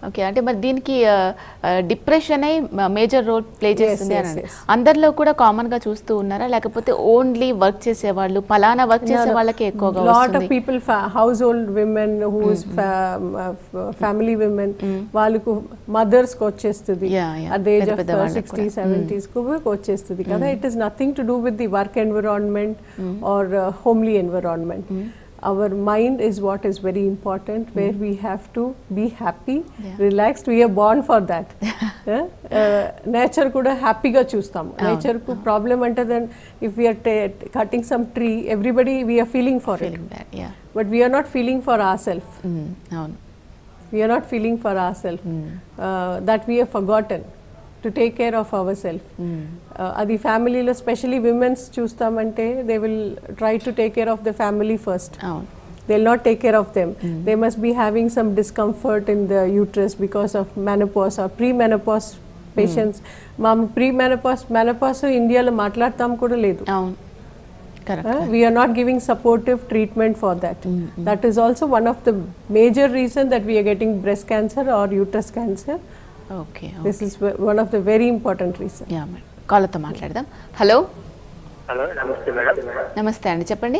Okay అంటే మరి దీనికి డిప్రెషన్ మేజర్ రోల్ ప్లే చేస్తుంది yes, అని yes. అందరిలో కూడా కామన్ గా చూస్తూ ఉన్నారా లేకపోతే ఓన్లీ వర్క్ చేసే వాళ్ళు పలానా వర్క్ చేసే వాళ్ళకి ఎక్కువగా లాట్ ఆఫ్ వస్తుంది people household women whose family women వాళ్ళకు మదర్స్ కి వచ్చేస్తుంది Yeah, yeah. అట్ ఏజ్ పెద్ద ఆఫ్ పెద్ద వాళ్ళకి సిక్స్టీ కూడా. సెవెంటీస్ కు వచ్చేస్తుంది కదా it is nothing to do with the work environment or homely environment our mind is what is very important where we have to be happy Yeah. relaxed we are born for that nature కూడా హ్యాపీగా చూస్తాం nature కు problem అంటే then if we are cutting some tree everybody we are feeling for it feeling bad ya but we are not feeling for our self అవును we are not feeling for our self that we are forgotten to take care of our self అది ఫ్యామిలీలో specially women's చూస్తామంటే they will try to take care of the family first అవును they'll not take care of them. They must be having some discomfort in the uterus because of menopause or premenopause patients. మా ప్రీమెనపాస్ menopause ఇండియాలో మాట్లాడతాం కూడా లేదు అవును correct we are not giving supportive treatment for that that is also one of the major reason that we are getting breast cancer or uterus cancer okay this is one of the very important reason ya madam కాలర్తో మాట్లాడదాం hello hello నమస్తే madam నమస్తే అండి చెప్పండి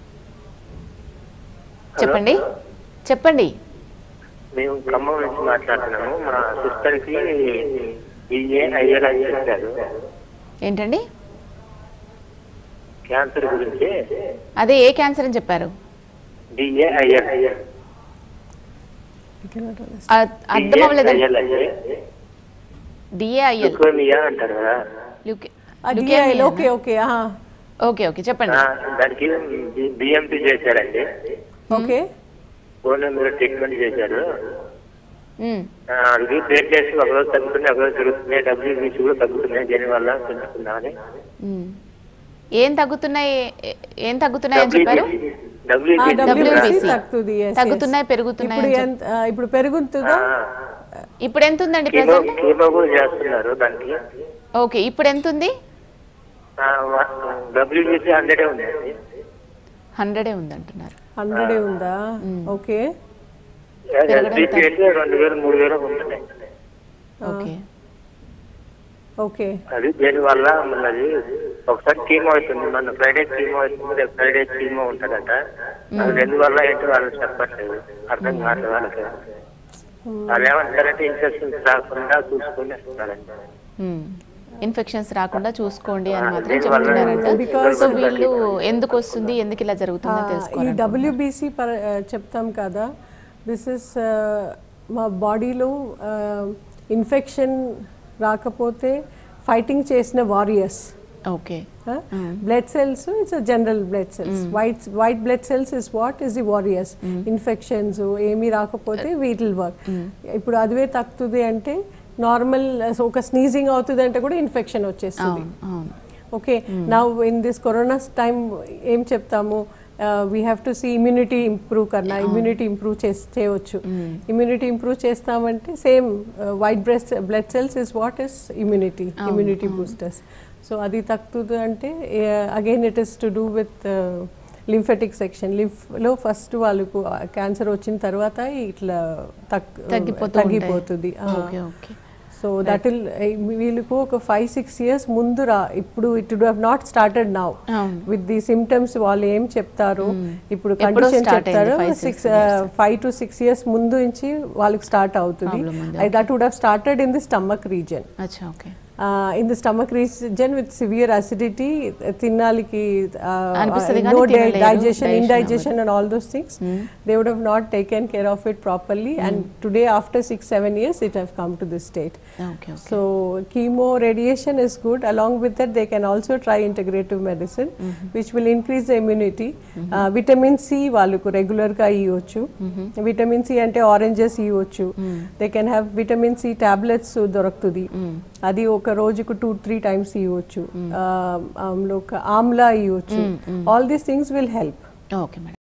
చెప్పండి చెప్పండి మేము ఖమ్మం నుంచి మాట్లాడుతున్నాము మా సిస్టర్ కి బిఏ ఐఎల్ అని చెప్పారు ఏంటండి క్యాన్సర్ గురించి అదే ఏ క్యాన్సర్ అని చెప్పారు బిఏ ఐఎల్ అ- అర్థం అవ్వలేదండి డిఏఐఎల్ లుకోమియా అంటారు కదా ఓకే ఓకే ఓకే ఓకే చెప్పండి ఆ, దానికి బిఎంపి చేశారండి ఓకే ఫోన్ మీరు ట్రీట్మెంట్ చేశారు మ్మ్. ఆ, అది ప్లేట్లెట్స్ ఒకరోజు తగ్గుతున్నాయి ఒకరోజు పెరుగుతున్నాయి డబ్ల్యూబీసీ కూడా తగ్గుతున్నాయి దీనివల్ల తెలుసుకుందామని మ్మ్. ఏం తగ్గుతున్నాయి ఏ- ఏం తగ్గుతున్నాయి అని చెప్పారు డబ్ల్యూబీసీ WBC. తగ్గుతుంది yes, yes. తగ్గుతున్నాయి, పెరుగుతున్నాయి ఇప్పుడు అని ఎంత ఆ, ఇప్పుడు పెరుగుతుందా ఇప్పుడు ఎంత ఉందండి కీమో ప్రెసెంట్ కీమో కూడా చేస్తున్నారు దానికి ఓకే ఇప్పుడు ఎంత ఉంది డబ్ల్యూబీసీ హండ్రెడే ఉందండి హండ్రెడే ఉంది అంటున్నారు హండ్రెడ్ ఉందా ఓకే ఎస్బీపీ అయితే రెండు వేలు మూడు వేలు ఉంటున్నాయి ఓకే ఓకే అది దేని వల్ల అది ఒకసారి కీమో అవుతుంది మన ఫ్రైడే కీమో అవుతుంది రేపు ఫ్రైడే కీమో ఉంటుందట అది రెండు వల్ల ఏంటో వాళ్ళు చెప్పట్లేదు అర్థం కాదు వాళ్ళకి వాళ్ళు ఏమంటారంటే ఇన్ఫెక్షన్స్ రాకుండా చూసుకుని వస్తున్నారండి ఇన్ఫెక్షన్స్ రాకుండా చూసుకోండి అని ఆ, మాత్రం దీనివల్ల చెప్తున్నారంట Because- సో వీళ్ళు ఎందుకు వస్తుంది ఎందుకు ఇలా జరుగుతుందో ఈ తెలుసుకోవాలి డబ్ల్యూబీసీ పర ఆ, చెప్తాం కదా దిస్ ఇస్ మా బాడీలో ఇన్ఫెక్షన్ రాకపోతే ఫైటింగ్ చేసిన warriors okay blood cells it's general blood cells white white blood cells is what is the warriors infections ఏమీ రాకపోతే వీటిల్ వర్క్ ఇప్పుడు అదివే తగ్గుతుంది అంటే నార్మల్ ఒక స్నీజింగ్ అవుతుంది అంటే కూడా ఇన్ఫెక్షన్ వచ్చేస్తుంది అవును అవును okay now in this corona time ఏం చెప్తాము we have to see immunity improve కన్నా ఇమ్యూనిటీ ఇంప్రూవ్ చేసి చేయవచ్చు ఇమ్యూనిటీ ఇంప్రూవ్ చేస్తామంటే same white breast blood cells is what is immunity immunity boosters so అది తగ్గుతుంది అంటే again it is to do with lymphatic section లింఫ్లో ఫస్ట్ వాళ్ళకు cancer వచ్చిన తర్వాత ఇట్లా తగ్ తగ్గిపోతూ ఉంటాయి. తగ్గిపోతుంది ఆ. Okay okay so that will వీళ్ళకు ఒక ఫైవ్ సిక్స్ ఇయర్స్ ముందు రా ఇప్పుడు it would have not started now అవును. విత్ ది సిమ్టమ్స్ వాళ్ళు ఏం చెప్తారు ఇప్పుడు ఎప్పుడో కండిషన్ start అయింది, చెప్తారు five, six six five to six years ముందు నుంచి వాళ్ళకి స్టార్ట్ అవుతుంది Problem ఉంది, that would have started in the stomach region అచ్చా okay in the stomach region with severe acidity తిన్నాలికి అనిపిస్తది కానీ నో తినలేరు, digestion digestion indigestion and all those things they would have not taken care of it properly and today after six seven years it have come to this state okay okay So chemo radiation is good. Along with that, they can also try integrative medicine, which will increase the immunity. Uh, vitamin C వాళ్ళకు regular గా ఇవ్వచ్చు vitamin C అంటే oranges ఇవ్వచ్చు they can have vitamin C tablets దొరుకుతుంది అది ఒక రోజుకు two three times ఇవ్వచ్చు ఆమ్లా ఇవ్వచ్చు all these things will help okay madam